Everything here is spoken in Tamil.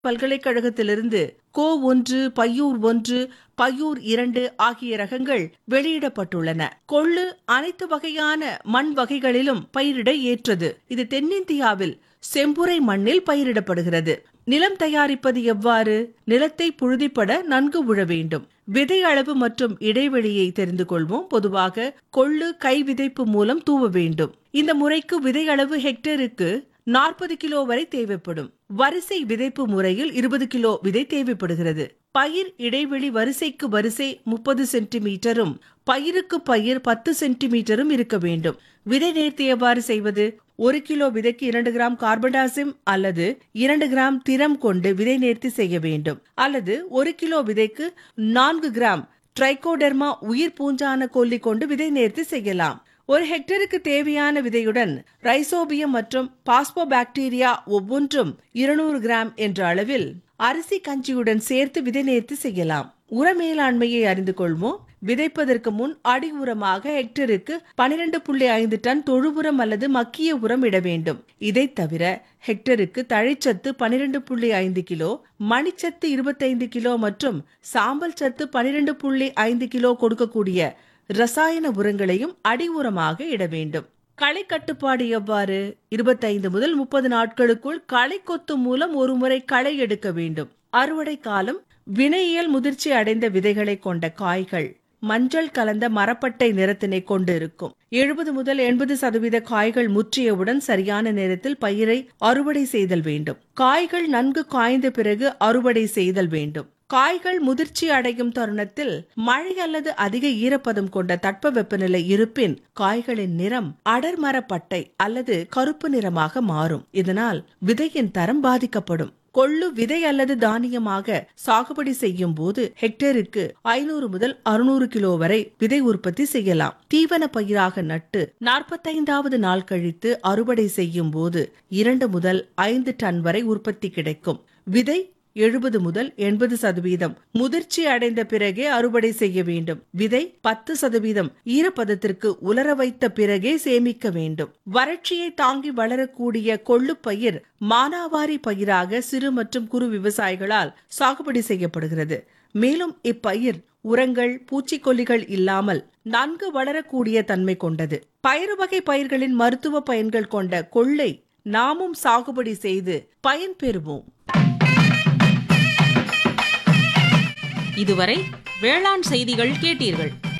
பல்கலைக்கழகத்திலிருந்து கோ ஒன்று பையூர் ஒன்று பையூர் இரண்டு ஆகிய ரகங்கள் வெளியிடப்பட்டுள்ளன கொள்ளு அனைத்து வகையான மண் வகைகளிலும் பயிரிட ஏற்றது இது தென்னிந்தியாவில் செம்புரை மண்ணில் பயிரிடப்படுகிறது நிலம் தயாரிப்பது எவ்வாறு நிலத்தை புழுதிப்பட நன்கு உழ வேண்டும் விதை அளவு மற்றும் இடைவெளியை தெரிந்து கொள்வோம் பொதுவாக கொள்ளு கை விதைப்பு மூலம் தூவ வேண்டும் இந்த முறைக்கு விதை அளவு ஹெக்டேருக்கு நாற்பது கிலோ வரை தேவைப்படும் வரிசை விதைப்பு முறையில் இருபது கிலோ விதை தேவைப்படுகிறது பயிர் இடைவெளி வரிசைக்கு வரிசை முப்பது சென்டிமீட்டரும் பயிருக்கு பயிர் பத்து சென்டிமீட்டரும் இருக்க வேண்டும் விதை நேர்த்தி எவ்வாறு செய்வது ஒரு கிலோ விதைக்கு இரண்டு கிராம் கார்பன்டாசிம் அல்லது இரண்டு கிராம் திரம் கொண்டு விதை நேர்த்தி செய்ய வேண்டும் அல்லது ஒரு கிலோ விதைக்கு நான்கு கிராம் ட்ரைகோடெர்மா உயிர் பூஞ்சான கொல்லி கொண்டு விதை நேர்த்தி செய்யலாம் ஒரு ஹெக்டருக்கு தேவையான விதையுடன் ரைசோபியம் மற்றும் பாஸ்போபாக்டீரியா ஒவ்வொன்றும் இருநூறு கிராம் என்ற அளவில் அரிசி கஞ்சியுடன் சேர்த்து விதை நேர்த்தி செய்யலாம் உர மேலாண்மையை அறிந்து கொள்வோம் விதைப்பதற்கு முன் அடி உரமாக ஹெக்டருக்கு பனிரெண்டு புள்ளி ஐந்து டன் தொழு உரம் அல்லது மக்கிய உரம் இட வேண்டும் இதை தவிர ஹெக்டருக்கு தழைச்சத்து பனிரெண்டு புள்ளி ஐந்து கிலோ மணிச்சத்து இருபத்தைந்து கிலோ மற்றும் சாம்பல் சத்து பனிரெண்டு புள்ளி ஐந்து கிலோ கொடுக்கக்கூடிய ரசாயன உரங்களையும் அடி உரமாக இட வேண்டும் களை கட்டுப்பாடு எவ்வாறு இருபத்தைந்து முதல் முப்பது நாட்களுக்குள் களை கொத்து மூலம் ஒருமுறை களை எடுக்க வேண்டும் அறுவடை காலம் வினையியல் முதிர்ச்சி அடைந்த விதைகளை கொண்ட காய்கள் மஞ்சள் கலந்த மரப்பட்டை நிறத்தினை கொண்டு இருக்கும் எழுபது முதல் எண்பது சதவீத காய்கள் முற்றியவுடன் சரியான நேரத்தில் பயிரை அறுவடை செய்தல் வேண்டும் காய்கள் நன்கு காய்ந்த பிறகு அறுவடை செய்தல் வேண்டும் காய்கள் முதிர்ச்சி அடையும் தருணத்தில் மழை அல்லது அதிக ஈரப்பதம் கொண்ட தட்ப வெப்பநிலை இருப்பின் காய்களின் நிறம் அடர்மரப்பட்டை அல்லது கருப்பு நிறமாக மாறும் இதனால் விதையின் தரம் பாதிக்கப்படும் கொள்ளு விதை அல்லது தானியமாக சாகுபடி செய்யும் போது ஹெக்டேருக்கு ஐநூறு முதல் அறுநூறு கிலோ வரை விதை உற்பத்தி செய்யலாம் தீவன பயிராக நட்டு நாற்பத்தைந்தாவது நாள் கழித்து அறுவடை செய்யும் போது இரண்டு முதல் ஐந்து டன் வரை உற்பத்தி கிடைக்கும் விதை எழுபது முதல் எண்பது சதவீதம் முதிர்ச்சி அடைந்த பிறகே அறுவடை செய்ய வேண்டும் விதை பத்து சதவீதம் ஈரப்பதத்திற்கு உலர வைத்த பிறகே சேமிக்க வேண்டும் வறட்சியை தாங்கி வளரக்கூடிய கொள்ளு பயிர் மானாவாரி பயிராக சிறு மற்றும் குறு விவசாயிகளால் சாகுபடி செய்யப்படுகிறது மேலும் இப்பயிர் உரங்கள் பூச்சிக்கொல்லிகள் இல்லாமல் நன்கு வளரக்கூடிய தன்மை கொண்டது பயிறு வகை பயிர்களின் மருத்துவ பயன்கள் கொண்ட கொள்ளை நாமும் சாகுபடி செய்து பயன் பெறுவோம் இதுவரை வேளாண் செய்திகள் கேட்டீர்கள்